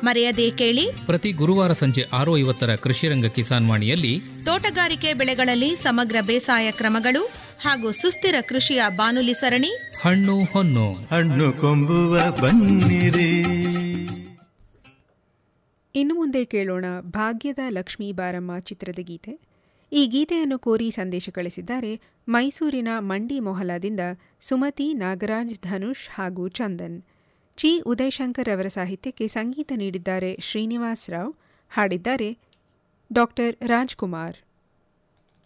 ಮರೆಯದೇ ಕೇಳಿ ಪ್ರತಿ ಗುರುವಾರ ಸಂಜೆ ಆರು ಐವತ್ತರ ಕೃಷಿರಂಗ ಕಿಸಾನ್ ವಾಣಿಯಲ್ಲಿ ತೋಟಗಾರಿಕೆ ಬೆಳೆಗಳಲ್ಲಿ ಸಮಗ್ರ ಬೇಸಾಯ ಕ್ರಮಗಳು ಹಾಗೂ ಸುಸ್ಥಿರ ಕೃಷಿಯ ಬಾನುಲಿ ಸರಣಿ ಹಣ್ಣು ಹೊನ್ನು ಹಣ್ಣು ಕೊಂಬುವ ಬನ್ನಿರಿ ಇನ್ನು ಮುಂದೆ ಕೇಳೋಣ ಭಾಗ್ಯದ ಲಕ್ಷ್ಮೀ ಬಾರಮ್ಮ ಚಿತ್ರದ ಗೀತೆ ಈ ಗೀತೆಯನ್ನು ಕೋರಿ ಸಂದೇಶ ಕಳಿಸಿದ್ದಾರೆ ಮೈಸೂರಿನ ಮಂಡಿ ಮೊಹಲಾದಿಂದ ಸುಮತಿ ನಾಗರಾಜ್ ಧನುಷ್ ಹಾಗೂ ಚಂದನ್ ಚಿ ಉದಯಶಂಕರ್ ಅವರ ಸಾಹಿತ್ಯಕ್ಕೆ ಸಂಗೀತ ನೀಡಿದ್ದಾರೆ ಶ್ರೀನಿವಾಸ್ ರಾವ್ ಹಾಡಿದ್ದಾರೆ ಡಾಕ್ಟರ್ ರಾಜ್ಕುಮಾರ್